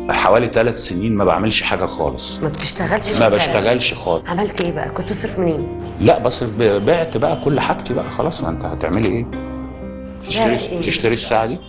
حوالي ثلاث سنين ما بعملش حاجه خالص ما بتشتغلش في ما الفن. بشتغلش خالص عملت ايه بقى كنت تصرف منين لا بصرف ب- بعت بقى كل حاجتي بقى خلاص ما انت هتعملي ايه تشتري بعت إيه؟ تشتري الساعه دي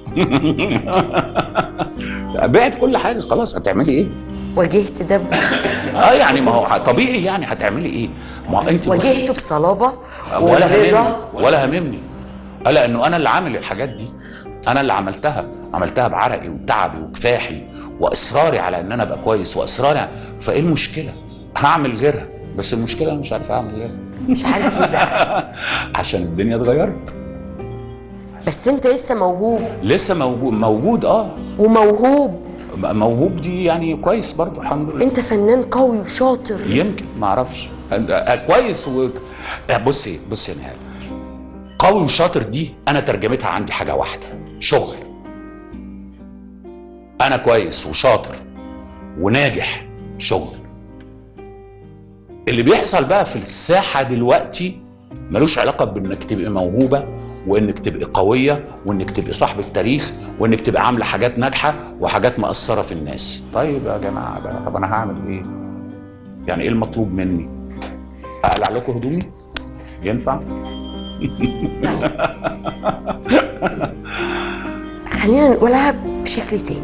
بعت كل حاجه خلاص هتعملي ايه واجهت ده ب- اه يعني ما هو طبيعي يعني هتعملي ايه ما هو انت بصي- واجهته بصلابه ولا هممني ورضا ولا هممني الا انه انا اللي عامل الحاجات دي انا اللي عملتها عملتها بعرقي وتعبي وكفاحي واصراري على ان انا ابقى كويس واصراري على... فايه المشكله هعمل غيرها بس المشكله انا مش عارف اعمل غيرها مش عارف ايه بقى عشان الدنيا اتغيرت بس انت لسه موهوب لسه موجود موجود اه وموهوب م- موهوب دي يعني كويس برضو الحمد لله انت فنان قوي وشاطر يمكن ما اعرفش آه، كويس و... آه، بصي بصي يا نهال قوي وشاطر دي انا ترجمتها عندي حاجه واحده شغل انا كويس وشاطر وناجح شغل اللي بيحصل بقى في الساحه دلوقتي ملوش علاقه بانك تبقي موهوبه وانك تبقي قويه وانك تبقي صاحبه تاريخ وانك تبقي عامله حاجات ناجحه وحاجات مأثره في الناس طيب يا جماعه بقى طب انا هعمل ايه يعني ايه المطلوب مني اقلع لكم هدومي ينفع خلينا نقولها بشكل تاني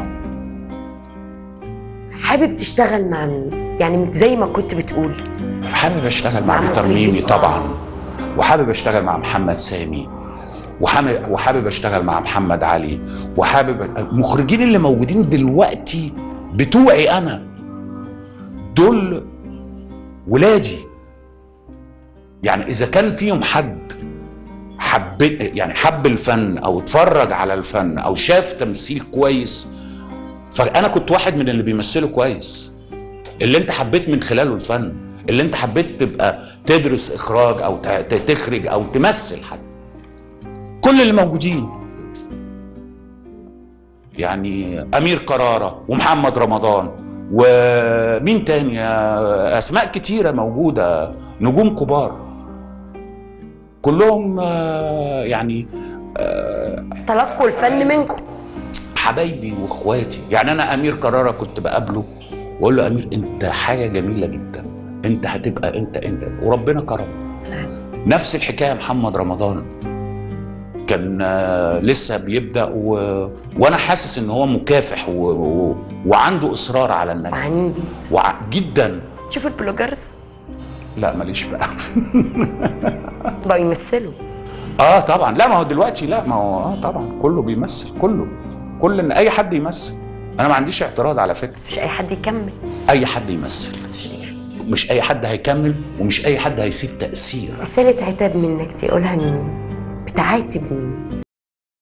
حابب تشتغل مع مين يعني زي ما كنت بتقول حابب اشتغل مع مع بيتر مخرجين. ميمي طبعا وحابب اشتغل مع محمد سامي وحابب وحابب اشتغل مع محمد علي وحابب المخرجين اللي موجودين دلوقتي بتوعي انا دول ولادي يعني اذا كان فيهم حد حب يعني حب الفن او اتفرج على الفن او شاف تمثيل كويس فانا كنت واحد من اللي بيمثلوا كويس اللي انت حبيت من خلاله الفن اللي انت حبيت تبقى تدرس اخراج او ت- ت- تخرج او تمثل حتى كل اللي موجودين يعني امير كرارة ومحمد رمضان ومين تاني آه، اسماء كتيره موجوده نجوم كبار كلهم آه، يعني تلقوا الفن منكم حبايبي واخواتي يعني انا امير كرارة كنت بقابله واقول له امير انت حاجه جميله جدا انت هتبقى انت انت وربنا كرم نفس الحكايه محمد رمضان كان آه، لسه بيبدا و... وانا حاسس ان هو مكافح و... و... وعنده اصرار على النجاح وعنيد وع... جدا شوف البلوجرز لا ماليش بقى بقوا يمثلوا اه طبعا لا ما هو دلوقتي لا ما هو اه طبعا كله بيمثل كله كل ان اي حد يمثل انا ما عنديش اعتراض على فكره بس مش اي حد يكمل اي حد يمثل مش اي حد هيكمل ومش اي حد هيسيب تاثير رسالة عتاب منك تقولها لمين؟ بتعاتب مين؟